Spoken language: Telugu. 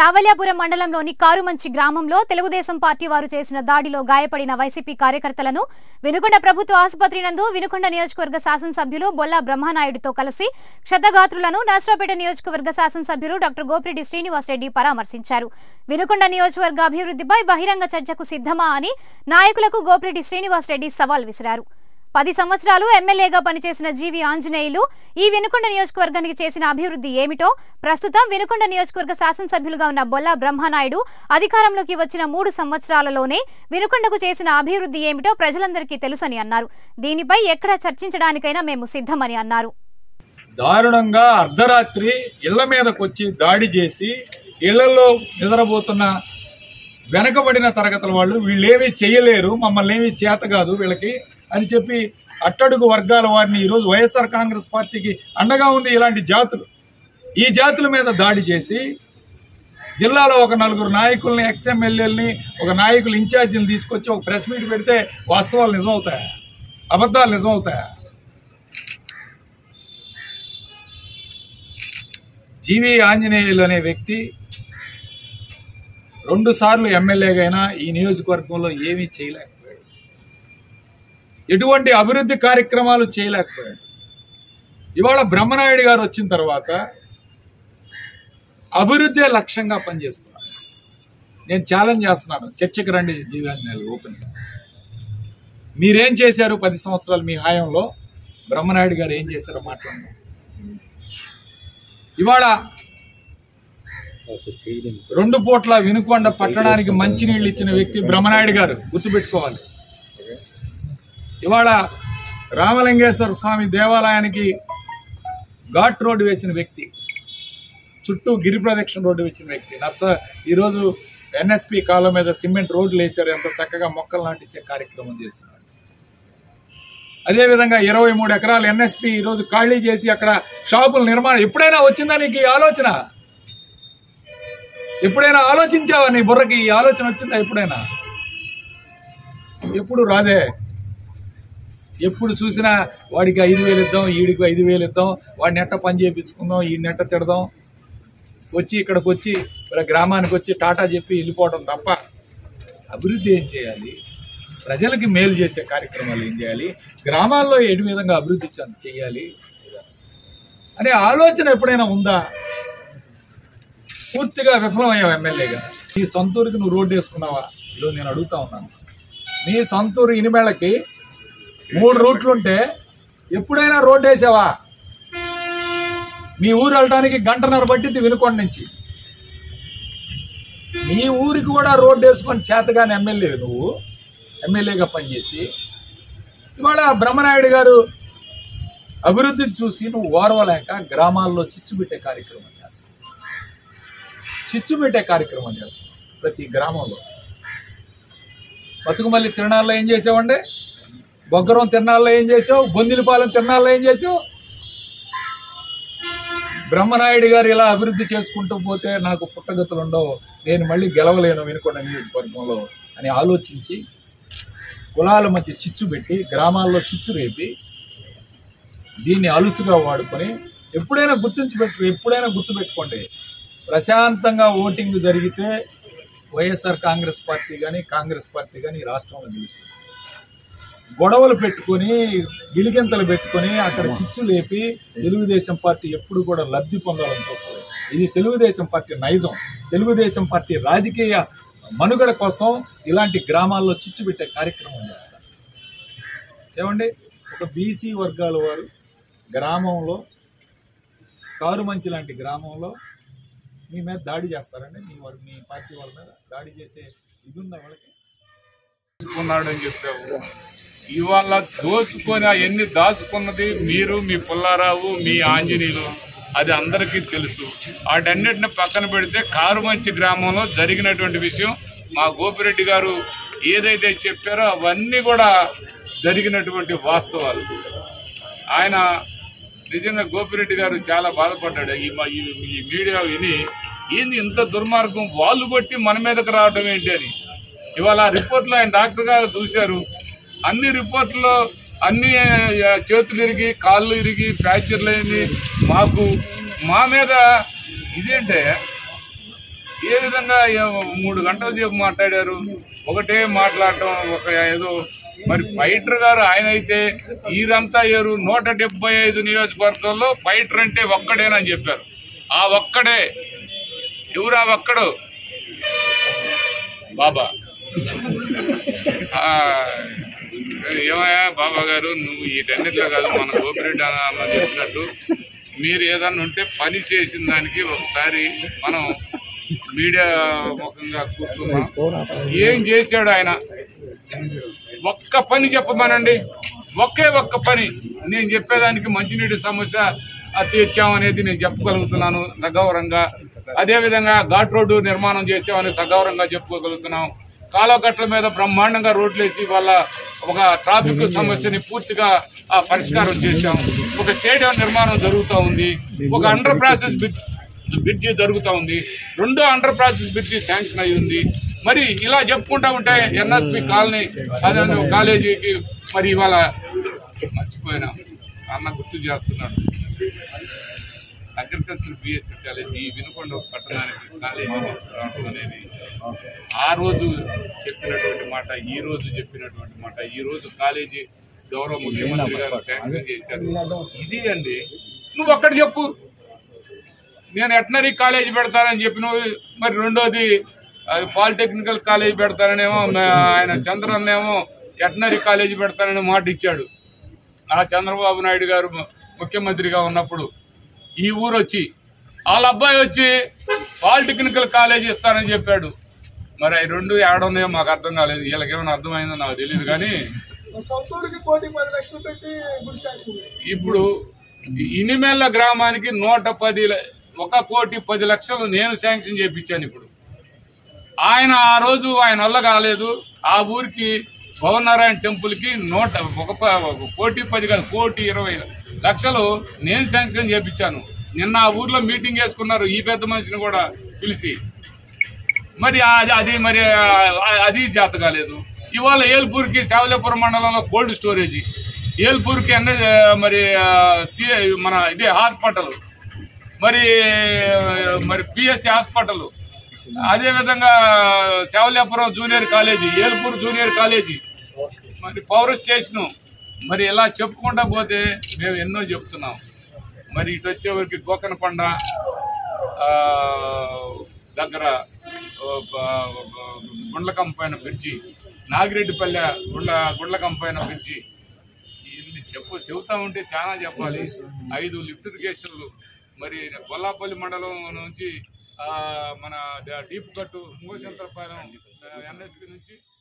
సావల్యాపురం మండలంలోని కారుమంచి గ్రామంలో తెలుగుదేశం పార్టీ వారు చేసిన దాడిలో గాయపడిన వైసీపీ కార్యకర్తలను వినుకొండ ప్రభుత్వ ఆసుపత్రి నందు వినుకొండ నియోజకవర్గ శాసనసభ్యులు బొల్లా బ్రహ్మనాయుడుతో కలిసి క్షతగాత్రులను నర్సరావుపేట నియోజకవర్గ శాసనసభ్యులు డాక్టర్ గోపిరెడ్డి శ్రీనివాసరెడ్డి పరామర్శించారు వినుకొండ నియోజకవర్గ అభివృద్ధిపై బహిరంగ చర్చకు సిద్ధమా అని నాయకులకు గోపిరెడ్డి శ్రీనివాసరెడ్డి సవాల్ విసిరారు పది సంవత్సరాలు ఎమ్మెల్యేగా పనిచేసిన జీవి ఆంజనేయులు ఈ వినుకొండ నియోజకవర్గానికి చేసిన అభివృద్ధి ఏమిటో ప్రస్తుతం వినుకొండ నియోజకవర్గ శాసనసభ్యులుగా ఉన్న బొల్లా బ్రహ్మనాయుడు అధికారంలోకి వచ్చిన మూడు సంవత్సరాలలోనే వినుకొండకు చేసిన అభివృద్ధి ఏమిటో ప్రజలందరికీ తెలుసని అన్నారు దీనిపై ఎక్కడ చర్చించడానికైనా మేము సిద్ధమని అన్నారు దారుణంగా అర్ధరాత్రి ఇళ్ల మీదకి వచ్చి దాడి చేసి ఇళ్లలో నిద్రపోతున్న వెనకబడిన తరగతుల వాళ్ళు వీళ్ళేమీ చేయలేరు మమ్మల్ని ఏమీ చేత కాదు వీళ్ళకి అని చెప్పి అట్టడుగు వర్గాల వారిని ఈరోజు వైఎస్ఆర్ కాంగ్రెస్ పార్టీకి అండగా ఉంది ఇలాంటి జాతులు ఈ జాతుల మీద దాడి చేసి జిల్లాలో ఒక నలుగురు నాయకుల్ని ఎక్స్ఎమ్మెల్యేలని ఒక నాయకులు ఇన్ఛార్జీని తీసుకొచ్చి ఒక ప్రెస్ మీట్ పెడితే వాస్తవాలు నిజమవుతాయా అబద్ధాలు నిజమవుతాయా జీవి ఆంజనేయులు అనే వ్యక్తి రెండు సార్లు ఎమ్మెల్యేగా అయినా ఈ నియోజకవర్గంలో ఏమీ చేయలేకపోయాడు ఎటువంటి అభివృద్ధి కార్యక్రమాలు చేయలేకపోయాడు ఇవాళ బ్రహ్మనాయుడు గారు వచ్చిన తర్వాత అభివృద్ధి లక్ష్యంగా పనిచేస్తున్నాను నేను ఛాలెంజ్ చేస్తున్నాను చర్చకు రండి జీవి ఆంజనేయులు ఓపెన్ మీరేం చేశారు పది సంవత్సరాలు మీ హాయంలో బ్రహ్మనాయుడు గారు ఏం చేశారో మాట్లాడండి ఇవాళ రెండు పూట్ల వినుకొండ పట్టణానికి మంచినీళ్ళు ఇచ్చిన వ్యక్తి బ్రహ్మనాయుడు గారు గుర్తుపెట్టుకోవాలి ఇవాళ రామలింగేశ్వర స్వామి దేవాలయానికి ఘాట్ రోడ్డు వేసిన వ్యక్తి చుట్టూ గిరి ప్రదక్షిణ రోడ్డు వేసిన వ్యక్తి నర్స ఈరోజు ఎన్ఎస్పి కాలం మీద సిమెంట్ రోడ్లు వేశారు ఎంత చక్కగా మొక్కలు నాటించే కార్యక్రమం చేస్తున్నారు అదేవిధంగా ఇరవై మూడు ఎకరాలు ఎన్ఎస్పి ఈరోజు ఖాళీ చేసి అక్కడ షాపుల నిర్మాణం ఎప్పుడైనా వచ్చిందా నీకు ఈ ఆలోచన ఎప్పుడైనా ఆలోచించావా నీ బుర్రకి ఈ ఆలోచన వచ్చిందా ఎప్పుడైనా ఎప్పుడు రాదే ఎప్పుడు చూసినా వాడికి ఐదు వేలు ఇద్దాం ఈడికి ఐదు వేలు ఇద్దాం వాడిని ఎట్ట పని చేయించుకుందాం ఈ నెట్ట తిడదాం వచ్చి ఇక్కడికి వచ్చి ఇక్కడ గ్రామానికి వచ్చి టాటా చెప్పి వెళ్ళిపోవడం తప్ప అభివృద్ధి ఏం చేయాలి ప్రజలకి మేలు చేసే కార్యక్రమాలు ఏం చేయాలి గ్రామాల్లో ఎటు విధంగా అభివృద్ధి చ- చేయాలి అనే ఆలోచన ఎప్పుడైనా ఉందా పూర్తిగా విఫలమయ్యావు ఎమ్మెల్యేగా నీ సొంతూరుకి నువ్వు రోడ్డు వేసుకున్నావా ఈరోజు నేను అడుగుతా ఉన్నాను నీ సొంతూరు ఇనిమేళకి మూడు రూట్లు ఉంటే ఎప్పుడైనా రోడ్డు వేసావా మీ ఊరు వెళ్ళడానికి గంటన్నర పట్టింది వినుకొండ నుంచి మీ ఊరికి కూడా రోడ్డు వేసుకొని చేతగాని ఎమ్మెల్యే నువ్వు ఎమ్మెల్యేగా పనిచేసి ఇవాళ బ్రహ్మనాయుడు గారు అభివృద్ధిని చూసి నువ్వు ఓర్వలేక గ్రామాల్లో చిచ్చు పెట్టే కార్యక్రమం చేస్తావు చిచ్చు పెట్టే కార్యక్రమం చేస్తావు ప్రతి గ్రామంలో బతుకుమల్లి తిరణాల్లో ఏం చేసావండి బొగ్గరం తిరణాల్లో ఏం చేసావు బొందిలిపాలెం తిరణాల్లో ఏం చేసావు బ్రహ్మనాయుడు గారు ఇలా అభివృద్ధి చేసుకుంటూ పోతే నాకు పుట్టగతులు ఉండవు నేను మళ్ళీ గెలవలేను వినుకొండ నియోజకవర్గంలో అని ఆలోచించి కులాల మధ్య చిచ్చు పెట్టి గ్రామాల్లో చిచ్చు రేపి దీన్ని అలుసుగా వాడుకొని ఎప్పుడైనా గుర్తుంచి పెట్టు ఎప్పుడైనా గుర్తుపెట్టుకోండి ప్రశాంతంగా ఓటింగ్ జరిగితే వైఎస్ఆర్ కాంగ్రెస్ పార్టీ కానీ కాంగ్రెస్ పార్టీ కానీ ఈ రాష్ట్రంలో గెలుస్తుంది గొడవలు పెట్టుకొని గిలిగింతలు పెట్టుకొని అక్కడ చిచ్చు లేపి తెలుగుదేశం పార్టీ ఎప్పుడు కూడా లబ్ధి పొందాలని చూస్తుంది ఇది తెలుగుదేశం పార్టీ నైజం తెలుగుదేశం పార్టీ రాజకీయ మనుగడ కోసం ఇలాంటి గ్రామాల్లో చిచ్చు పెట్టే కార్యక్రమం చేస్తారు ఏమండి ఒక బీసీ వర్గాల వారు గ్రామంలో కారుమంచి లాంటి గ్రామంలో మీ మీద దాడి చేస్తారండి మీ వారు మీ పార్టీ వాళ్ళ మీద దాడి చేసే ఇది ఉందా వాళ్ళకి దోచుకున్నాడని చెప్పావు ఇవాళ దోచుకొని అవన్నీ దాచుకున్నది మీరు మీ పుల్లారావు మీ ఆంజనేయులు అది అందరికీ తెలుసు వాటన్నిటిని పక్కన పెడితే కారుమంచి గ్రామంలో జరిగినటువంటి విషయం మా గోపిరెడ్డి గారు ఏదైతే చెప్పారో అవన్నీ కూడా జరిగినటువంటి వాస్తవాలు ఆయన నిజంగా గోపిరెడ్డి గారు చాలా బాధపడ్డాడు ఈ మా- ఈ ఈ మీడియా విని ఏంది ఇంత దుర్మార్గం వాళ్ళు కొట్టి మన మీదకి రావడం ఏంటి అని ఇవాళ ఆ రిపోర్ట్లో ఆయన డాక్టర్ గారు చూశారు అన్ని రిపోర్ట్లో అన్ని ఆ, చేతులు ఇరిగి కాళ్ళు ఇరిగి ఫ్రాక్చర్లు అయింది మాకు మా మీద ఇదేంటే ఏ విధంగా ఏ- మూడు గంటల సేపు మాట్లాడారు ఒకటే మాట్లాడటం ఒక ఏదో మరి ఫైటర్ గారు ఆయన అయితే ఈరంతా ఏరు నూట డెబ్బై ఐదు నియోజకవర్గాల్లో ఫైటర్ అంటే ఒక్కడేనని చెప్పారు ఆ ఒక్కడే ఎవరు ఆ ఒక్కడు బాబా ఆ, ఏమయ్యా బాబా గారు నువ్వు వీటన్నిటిలో కాదు మన గోపిరెడ్డి అన్న అన్న చెప్పినట్టు మీరు ఏదన్నా ఉంటే పని చేసిన దానికి ఒకసారి మనం మీడియా ముఖంగా కూర్చున్నాం ఏం చేశాడు ఆయన ఒక్క పని చెప్పమనండి ఒకే ఒక్క పని నేను చెప్పేదానికి మంచినీటి సమస్య ఆ, తీర్చామనేది నేను చెప్పగలుగుతున్నాను సగౌరవంగా అదేవిధంగా ఘాట్ రోడ్డు నిర్మాణం చేసామని సగౌరవంగా చెప్పుకోగలుగుతున్నాం కాలువగట్ల మీద బ్రహ్మాండంగా రోడ్లు వేసి వాళ్ళ ఒక ట్రాఫిక్ సమస్యని పూర్తిగా ఆ, పరిష్కారం చేశాం ఒక స్టేడియం నిర్మాణం జరుగుతూ ఉంది ఒక అండర్ ప్రాసెస్ బ్రిడ్జ్ బ్రిడ్జి జరుగుతూ ఉంది రెండో అండర్ ప్రాసెస్ బ్రిడ్జి శాంక్షన్ అయి ఉంది మరి ఇలా చెప్పుకుంటా ఉంటే ఎన్ఎస్పి కాలనీ అదే కాలేజీకి మరి ఇవాళ మర్చిపోయినా అన్న గుర్తు చేస్తున్నాడు అగ్రికల్చర్ బిఎస్సి కాలేజీ ఈ వినుకొండ పట్టణానికి కాలేజీ తీసుకురావడం అనేది ఆ రోజు చెప్పినటువంటి మాట ఈ రోజు చెప్పినటువంటి మాట ఈ రోజు కాలేజీ గౌరవ ముఖ్యమంత్రి గారు శాంక్షన్ చేశారు ఇది అండి నువ్వు ఒక్కటి చెప్పు నేను ఎటనరీ కాలేజ్ పెడతానని చెప్పిన మరి రెండోది అది పాలిటెక్నికల్ కాలేజ్ పెడతాననేమో మ- ఆయన చంద్రన్ ఏమో ఎటనరీ కాలేజ్ పెడతానని మాట ఇచ్చాడు ఆ చంద్రబాబు నాయుడు గారు ము- ముఖ్యమంత్రిగా ఉన్నప్పుడు ఈ ఊరు వచ్చి వాళ్ళ అబ్బాయి వచ్చి పాలిటెక్నికల్ కాలేజ్ ఇస్తానని చెప్పాడు మరి అవి రెండు ఏడున్నాయో మాకు అర్థం కాలేదు వీళ్ళకేమైనా అర్థమైందో నాకు తెలియదు కానీ సొంతూరుకి కోటి పది లక్షలు పెట్టి గుడిసానికి ఇప్పుడు ఇనిమెల్ల గ్రామానికి నూట పది ల- ఒక కోటి పది లక్షలు నేను శాంక్షన్ చేయించాను ఇప్పుడు ఆయన ఆ రోజు ఆయన వల్ల కాలేదు ఆ ఊరికి భవనారాయణ టెంపుల్ కి నూట ఒక ప- ఒక కోటి పది కాదు కోటి ఇరవై లక్షలు నేను శాంక్షన్ చేయించాను నిన్న ఆ ఊర్లో మీటింగ్ వేసుకున్నారు ఈ పెద్ద మనిషిని కూడా పిలిచి మరి అది అది మరి ఆ, అది జాత కాలేదు ఇవాళ ఏల్పూర్కి శావలేపురం మండలంలో కోల్డ్ స్టోరేజ్ ఏల్పూర్కి అన్న మరి ఆ, సి మన ఇదే హాస్పిటల్ మరి మరి పిఎస్సి హాస్పిటల్ అదేవిధంగా Shavalepuram junior college Elpur junior college మరి పవర్ స్టేషను మరి ఇలా చెప్పుకుంటా పోతే మేము ఎన్నో చెప్తున్నాం మరి ఇటు వచ్చేవరకు గోకనకొండ ఆ, దగ్గర ఆ, బ- బ- గుండ్లకం పైన బ్రిడ్జి నాగిరెడ్డిపల్లె గుండ్ల గుండ్లకం పైన బ్రిడ్జి ఇన్ని చెప్పు చెబుతా ఉంటే చాలా చెప్పాలి ఐదు లిఫ్ట్ ఇరిగేషన్లు మరి గొల్లాపల్లి మండలం నుంచి ఆ, మన డీప్ కట్టు మూసంతరపాలెం ఎన్ఎస్పి నుంచి